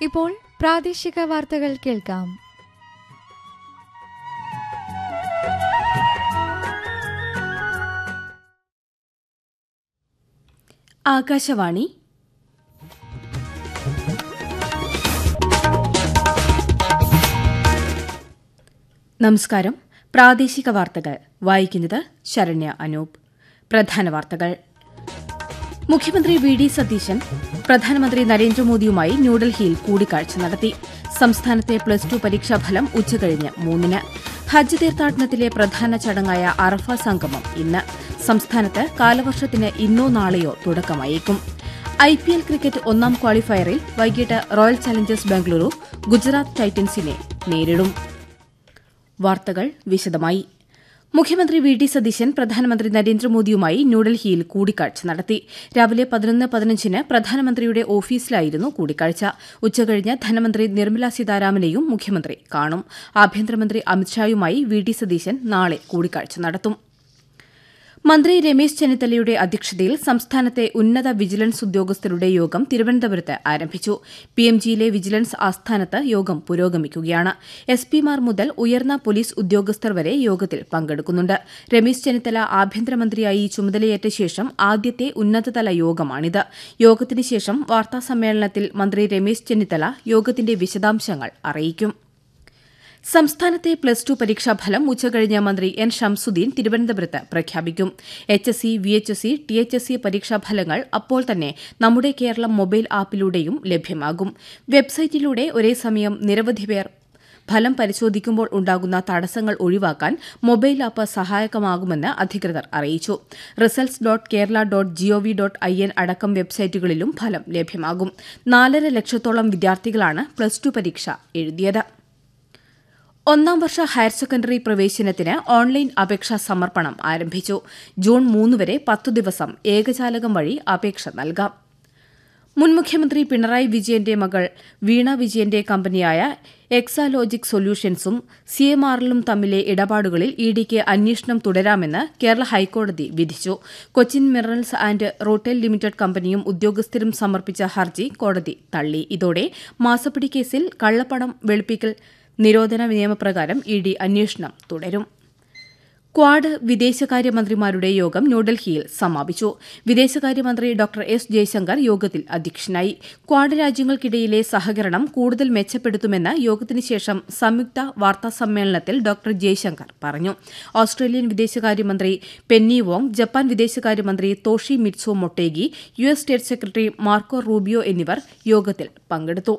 ഇപ്പോൾ പ്രാദേശിക വാർത്തകൾ കേൾക്കാം ആകാശവാണി നമസ്കാരം പ്രാദേശിക വാർത്തകൾ വായിക്കുന്നത് ശരണ്യ അനൂപ് പ്രധാന വാർത്തകൾ മുഖ്യമന്ത്രി വി ഡി സതീശൻ പ്രധാനമന്ത്രി നരേന്ദ്രമോദിയുമായി ന്യൂഡൽഹിയിൽ കൂടിക്കാഴ്ച നടത്തി സംസ്ഥാനത്തെ പ്ലസ് ടു പരീക്ഷാഫലം ഉച്ചകഴിഞ്ഞ് മൂന്നിന് ഹജ്ജ് തീർത്ഥാടനത്തിലെ പ്രധാന ചടങ്ങായ അറഫ സംഗമം ഇന്ന് സംസ്ഥാനത്ത് കാലവർഷത്തിന് ഇന്നോ നാളെയോ തുടക്കമായേക്കും ഐ പി എൽ ക്രിക്കറ്റ് ഒന്നാം ക്വാളിഫയറിൽ വൈകിട്ട് റോയൽ ചലഞ്ചേഴ്സ് ബംഗളൂരു ഗുജറാത്ത് ടൈറ്റൻസിനെ നേരിടും വാർത്തകൾ വിശദമായി മുഖ്യമന്ത്രി വി ഡി സതീശൻ പ്രധാനമന്ത്രി നരേന്ദ്രമോദിയുമായി ന്യൂഡൽഹിയിൽ കൂടിക്കാഴ്ച നടത്തി രാവിലെ പതിനൊന്ന് പതിനഞ്ചിന് പ്രധാനമന്ത്രിയുടെ ഓഫീസിലായിരുന്നു കൂടിക്കാഴ്ച ഉച്ചകഴിഞ്ഞ് ധനമന്ത്രി നിർമ്മല സീതാരാമനെയും മുഖ്യമന്ത്രി കാണും ആഭ്യന്തരമന്ത്രി അമിത്ഷായുമായി വി ഡി സതീശൻ നാളെ കൂടിക്കാഴ്ച നടത്തും മന്ത്രി രമേശ് ചെന്നിത്തലയുടെ അധ്യക്ഷതയിൽ സംസ്ഥാനത്തെ ഉന്നത വിജിലൻസ് ഉദ്യോഗസ്ഥരുടെ യോഗം തിരുവനന്തപുരത്ത് ആരംഭിച്ചു പിഎംജിയിലെ വിജിലൻസ് ആസ്ഥാനത്ത് യോഗം പുരോഗമിക്കുകയാണ് എസ് പിമാർ മുതൽ ഉയർന്ന പോലീസ് ഉദ്യോഗസ്ഥർ വരെ യോഗത്തിൽ പങ്കെടുക്കുന്നുണ്ട് രമേശ് ചെന്നിത്തല ആഭ്യന്തരമന്ത്രിയായി ചുമതലയേറ്റ ശേഷം ആദ്യത്തെ ഉന്നതതല യോഗമാണിത് യോഗത്തിന് ശേഷം വാർത്താസമ്മേളനത്തിൽ മന്ത്രി രമേശ് ചെന്നിത്തല യോഗത്തിന്റെ വിശദാംശങ്ങൾ അറിയിക്കും സംസ്ഥാനത്തെ പ്ലസ് ടു പരീക്ഷാഫലം ഉച്ചകഴിഞ്ഞ് മന്ത്രി എൻ ഷംസുദ്ദീൻ തിരുവനന്തപുരത്ത് പ്രഖ്യാപിക്കും H S C V H S C T H S C പരീക്ഷാഫലങ്ങൾ അപ്പോൾ തന്നെ നമ്മുടെ കേരളം മൊബൈൽ ആപ്പിലൂടെയും ലഭ്യമാകും വെബ്സൈറ്റിലൂടെ ഒരേ സമയം നിരവധി പേർ ഫലം പരിശോധിക്കുമ്പോൾ ഉണ്ടാകുന്ന തടസ്സങ്ങൾ ഒഴിവാക്കാൻ മൊബൈൽ ആപ്പ് സഹായകമാകുമെന്ന് അധികൃതർ അറിയിച്ചു results dot Kerala dot gov dot I N അടക്കം വെബ്സൈറ്റുകളിലും ഫലം ലഭ്യമാകും നാലര ലക്ഷത്തോളം വിദ്യാർത്ഥികളാണ് പ്ലസ് ടു പരീക്ഷ എഴുതിയത് ഒന്നാം വർഷ ഹയർ സെക്കൻഡറി പ്രവേശനത്തിന് ഓൺലൈൻ അപേക്ഷാ സമർപ്പണം ആരംഭിച്ചു ജൂൺ മൂന്ന് വരെ പത്തു ദിവസം ഏകജാലകം വഴി അപേക്ഷ നൽകാം മുൻ മുഖ്യമന്ത്രി പിണറായി വിജയന്റെ മകൾ വീണ വിജയന്റെ കമ്പനിയായ എക്സാലോജിക് സൊല്യൂഷൻസും സി എം ആറിലും തമ്മിലെ ഇടപാടുകളിൽ ഇ ഡിക്ക് അന്വേഷണം തുടരാമെന്ന് കേരള ഹൈക്കോടതി വിധിച്ചു Cochin minerals and rutile limited കമ്പനിയും ഉദ്യോഗസ്ഥരും സമർപ്പിച്ച ഹർജി കോടതി തള്ളി ഇതോടെ മാസപ്പിടി കേസിൽ കള്ളപ്പണം വെളുപ്പിക്കൽ നിരോധന നിയമപ്രകാരം ഇ ഡി അന്വേഷണം തുടരും ക്വാഡ് വിദേശകാര്യമന്ത്രിമാരുടെ യോഗം ന്യൂഡൽഹിയിൽ സമാപിച്ചു വിദേശകാര്യമന്ത്രി ഡോക്ടർ എസ് ജയശങ്കർ യോഗത്തിൽ അധ്യക്ഷനായി ക്വാഡ് രാജ്യങ്ങൾക്കിടയിലെ സഹകരണം കൂടുതൽ മെച്ചപ്പെടുത്തുമെന്ന് യോഗത്തിന് ശേഷം സംയുക്ത വാർത്താസമ്മേളനത്തിൽ ഡോക്ടർ ജയശങ്കർ പറഞ്ഞു ഓസ്ട്രേലിയൻ വിദേശകാര്യമന്ത്രി പെന്നി വോങ് ജപ്പാൻ വിദേശകാര്യമന്ത്രി Toshimitsu Motegi U S state secretary Marco Rubio എന്നിവർ യോഗത്തിൽ പങ്കെടുത്തു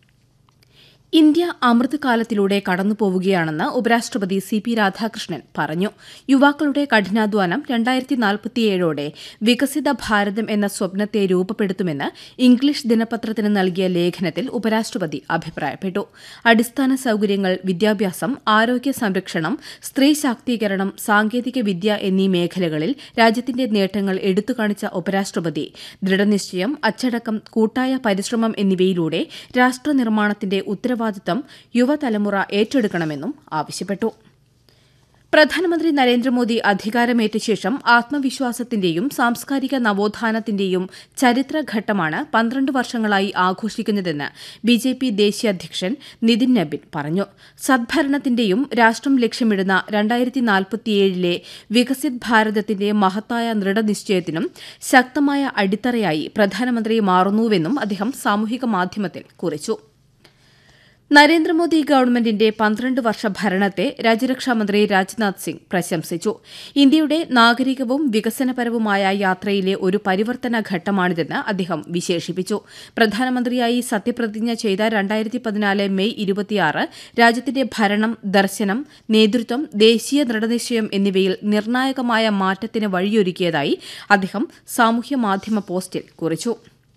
ഇന്ത്യ അമൃതകാലത്തിലൂടെ കടന്നുപോവുകയാണെന്ന് ഉപരാഷ്ട്രപതി സി പി രാധാകൃഷ്ണൻ പറഞ്ഞു യുവാക്കളുടെ കഠിനാധ്വാനം രണ്ടായിരത്തി നാൽപ്പത്തിയേഴോടെ വികസിത ഭാരതം എന്ന സ്വപ്നത്തെ രൂപപ്പെടുത്തുമെന്ന് ഇംഗ്ലീഷ് ദിനപത്രത്തിന് നൽകിയ ലേഖനത്തിൽ ഉപരാഷ്ട്രപതി അഭിപ്രായപ്പെട്ടു അടിസ്ഥാന സൌകര്യങ്ങൾ വിദ്യാഭ്യാസം ആരോഗ്യ സംരക്ഷണം സ്ത്രീ ശാക്തീകരണം സാങ്കേതിക വിദ്യ എന്നീ മേഖലകളിൽ രാജ്യത്തിന്റെ നേട്ടങ്ങൾ എടുത്തുകാണിച്ച ഉപരാഷ്ട്രപതി ദൃഢനിശ്ചയം അച്ചടക്കം കൂട്ടായ പരിശ്രമം എന്നിവയിലൂടെ രാഷ്ട്രനിർമ്മാണത്തിന്റെ ഉത്തരവാദിത്തം യുവതലമുറ ഏറ്റെടുക്കണമെന്നും ആവശ്യപ്പെട്ടു പ്രധാനമന്ത്രി നരേന്ദ്രമോദി അധികാരമേറ്റ ശേഷം ആത്മവിശ്വാസത്തിന്റെയും സാംസ്കാരിക നവോത്ഥാനത്തിന്റെയും ചരിത്രഘട്ടമാണ് പന്ത്രണ്ട് വർഷങ്ങളായി ആഘോഷിക്കുന്നതെന്ന് ബിജെപി ദേശീയ അധ്യക്ഷൻ നിതിൻ നബിൻ പറഞ്ഞു സദ്ഭരണത്തിന്റെയും രാഷ്ട്രം ലക്ഷ്യമിടുന്ന രണ്ടായിരത്തി നാൽപ്പത്തിയേഴിലെ വികസിത് ഭാരതത്തിന്റെ മഹത്തായ ദൃഢനിശ്ചയത്തിനും ശക്തമായ അടിത്തറയായി പ്രധാനമന്ത്രി മാറുന്നുവെന്നും അദ്ദേഹം സാമൂഹിക മാധ്യമത്തിൽ കുറിച്ചു നരേന്ദ്രമോദി ഗവൺമെന്റിന്റെ പന്ത്രണ്ട് വർഷ ഭരണത്തെ രാജ്യരക്ഷാമന്ത്രി രാജ്നാഥ് സിംഗ് പ്രശംസിച്ചു ഇന്ത്യയുടെ നാഗരികവും വികസനപരവുമായ യാത്രയിലെ ഒരു പരിവർത്തന ഘട്ടമാണിതെന്ന് അദ്ദേഹം വിശേഷിപ്പിച്ചു പ്രധാനമന്ത്രിയായി സത്യപ്രതിജ്ഞ ചെയ്ത രണ്ടായിരത്തി പതിനാല് മെയ് ഇരുപത്തിയാറ് രാജ്യത്തിന്റെ ഭരണം ദർശനം നേതൃത്വം ദേശീയ ദൃഢനിശ്ചയം എന്നിവയിൽ നിർണായകമായ മാറ്റത്തിന് വഴിയൊരുക്കിയതായി അദ്ദേഹം സാമൂഹ്യ മാധ്യമ പോസ്റ്റിൽ കുറിച്ചു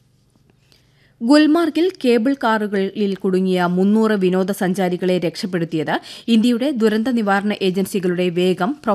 ഗുൽമാർഗിൽ കേബിൾ കാറുകളിൽ കുടുങ്ങിയ മുന്നൂറ് വിനോദസഞ്ചാരികളെ രക്ഷപ്പെടുത്തിയത് ഇന്ത്യയുടെ ദുരന്ത നിവാരണ ഏജൻസികളുടെ വേഗം